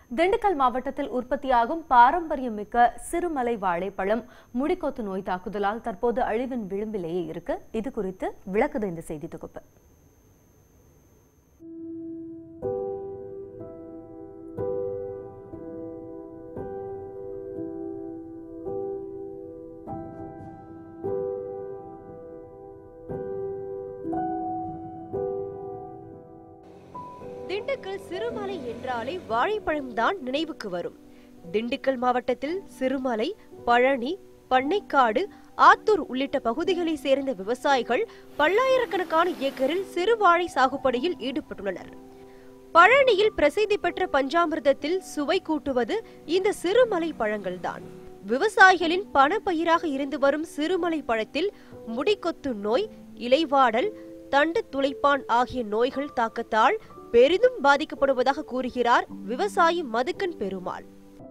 திண்டுக்கல் மாவட்டத்தில் உற்பத்தியாகும் பாரம்பரியமிக்க சிறுமலை வாழைப்பழம் முடிக்கொத்து நோய் தாக்குதலால் தற்போது அழிவின் விளிம்பிலேயே இருக்கு இது குறித்து விளக்குது இந்த செய்தி தொகுப்பு திண்டுக்கல் சிறுமலை என்றாலே வாழைப்பழம்தான் நினைவுக்கு வரும் திண்டுக்கல் மாவட்டத்தில் சிறுமலை பழனி பண்ணைக்காடு ஆத்தூர் உள்ளிட்ட பகுதிகளை சேர்ந்த விவசாயிகள் பல்லாயிரக்கணக்கான ஏக்கரில் சிறு வாழை சாகுபடியில் ஈடுபட்டுள்ளனர் பழனியில் பிரசித்தி பெற்ற பஞ்சாமிர்தத்தில் சுவை கூட்டுவது இந்த சிறுமலை பழங்கள்தான் விவசாயிகளின் பணப்பயிராக இருந்து வரும் சிறுமலை பழத்தில் முடிக்கொத்து நோய் இலைவாடல் தண்டு துளைப்பான் ஆகிய நோய்கள் தாக்கத்தால் பெரிதும் பாதிக்கப்படுவதாக கூறுகிறார் விவசாயி மதுக்கன் பெருமாள்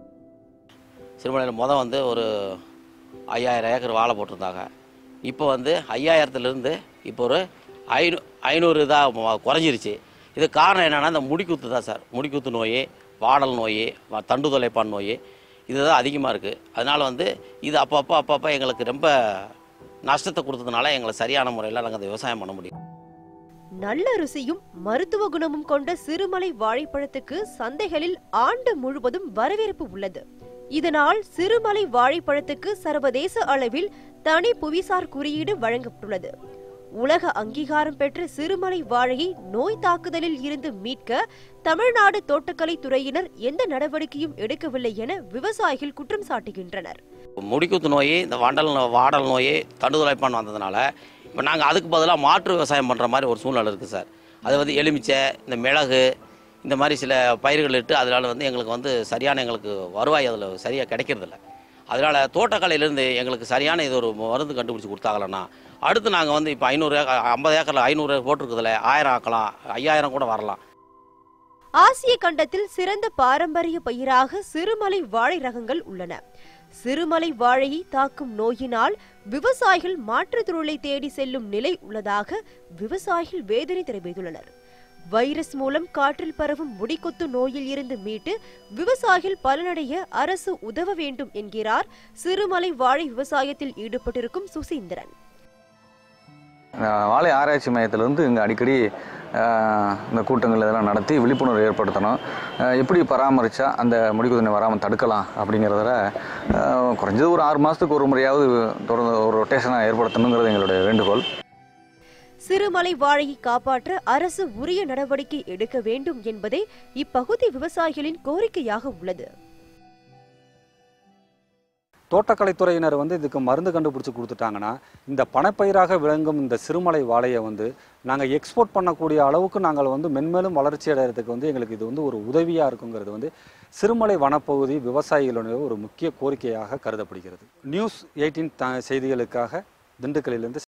சிறுமலையில் மொதல் வந்து ஒரு ஐயாயிரம் ஏக்கர் வாழை போட்டிருந்தாங்க இப்போ வந்து ஐயாயிரத்துலேருந்து இப்போ ஒரு ஐநூ ஐநூறு இதாக குறைஞ்சிருச்சு இது காரணம் என்னென்னா இந்த முடிக்குத்து தான் சார் முடிக்குத்து நோய் வாடல் நோய் வ- தண்டு தொலைப்பான் நோய் இதுதான் அதிகமாக இருக்குது அதனால் வந்து இது அப்பப்போ அப்பப்போ எங்களுக்கு ரொம்ப நஷ்டத்தை கொடுத்ததுனால எங்களை சரியான முறையில் நாங்கள் அந்த விவசாயம் பண்ண முடியும் நல்ல ருசியும் மருத்துவ குணமும் கொண்ட சிறுமலை வாழைப்பழத்துக்கு சந்தைகளில் ஆண்டு முழுவதும் வரவேற்பு உள்ளது இதனால் சிறுமலை வாழைப்பழத்துக்கு சர்வதேச அளவில் தனி புவிசார் குறியீடு வழங்கப்பட்டுள்ளது உலக அங்கீகாரம் பெற்ற சிறுமலை வாழையை நோய் தாக்குதலில் இருந்து மீட்க தமிழ்நாடு தோட்டக்கலை துறையினர் எந்த நடவடிக்கையும் எடுக்கவில்லை என விவசாயிகள் குற்றம் சாட்டுகின்றனர் முடிக்குத்து நோய் இந்த வண்டல் நோ- வாடல் நோய் தண்டு துளைப்பான் வந்ததுனால இப்போ நாங்கள் அதுக்கு பதிலாக மாற்று விவசாயம் பண்ணுற மாதிரி ஒரு சூழ்நிலை இருக்குது சார் அது வந்து எலுமிச்சை இந்த மிளகு இந்த மாதிரி சில பயிர்கள் இட்டு அதனால் வந்து எங்களுக்கு வந்து சரியான எங்களுக்கு வருவாய் அதில் சரியாக கிடைக்கிறதில்ல அதனால் தோட்டக்கலையிலேருந்து எங்களுக்கு சரியான இது ஒரு மருந்து கண்டுபிடிச்சி கொடுத்தாங்களன்னா அடுத்து நாங்கள் வந்து இப்போ ஐநூறு ஏக்கர் ஐம்பது ஏக்கரில் ஐநூறு போட்டிருக்குதுல ஆயிரம் ஆக்கலாம் ஐயாயிரம் கூட வரலாம் ஆசிய கண்டத்தில் சிறந்த பாரம்பரிய பயிராக சிறுமலை வாழை ரகங்கள் உள்ளன சிறுமலை வாழையை தாக்கும் நோயினால் விவசாயிகள் மாற்றுத் தொழிலை தேடி செல்லும் நிலை உள்ளதாக விவசாயிகள் வேதனை தெரிவித்துள்ளனர் வைரஸ் மூலம் காற்றில் பரவும் முடிக்கொத்து நோயில் இருந்து மீட்டு விவசாயிகள் பலனடைய அரசு உதவ வேண்டும் என்கிறார் சிறுமலை வாழை விவசாயத்தில் ஈடுபட்டிருக்கும் சுசீந்திரன் அஹ் வாழை ஆராய்ச்சி மையத்திலேருந்து இங்கே அடிக்கடி அஹ், இந்த கூட்டங்கள் இதெல்லாம் நடத்தி விழிப்புணர்வு ஏற்படுத்தணும் அஹ், எப்படி பராமரித்தா அந்த முடிக்குதினை வராமல் தடுக்கலாம் அப்படிங்கிறதுல அஹ், குறைஞ்சது ஒரு ஆறு மாதத்துக்கு ஒரு முறையாவது தொடர்ந்து ஒரு ரொட்டேஷனாக ஏற்படுத்தணுங்கிறது எங்களுடைய வேண்டுகோள் சிறுமலை வாழையை காப்பாற்ற அரசு உரிய நடவடிக்கை எடுக்க வேண்டும் என்பதே இப்பகுதி விவசாயிகளின் கோரிக்கையாக உள்ளது தோட்டக்கலைத்துறையினர் வந்து இதுக்கு மருந்து கண்டுபிடிச்சி கொடுத்துட்டாங்கன்னா இந்த பணப்பயிராக விளங்கும் இந்த சிறுமலை வாழையை வந்து நாங்கள் எக்ஸ்போர்ட் பண்ணக்கூடிய அளவுக்கு நாங்கள் வந்து மென்மேலும் வளர்ச்சி அடைகிறதுக்கு வந்து எங்களுக்கு இது வந்து ஒரு உதவியாக இருக்குங்கிறது வந்து சிறுமலை வனப்பகுதி விவசாயிகளுடைய ஒரு முக்கிய கோரிக்கையாக கருதப்படுகிறது நியூஸ் எயிட்டீன் த செய்திகளுக்காக திண்டுக்கல்லிலிருந்து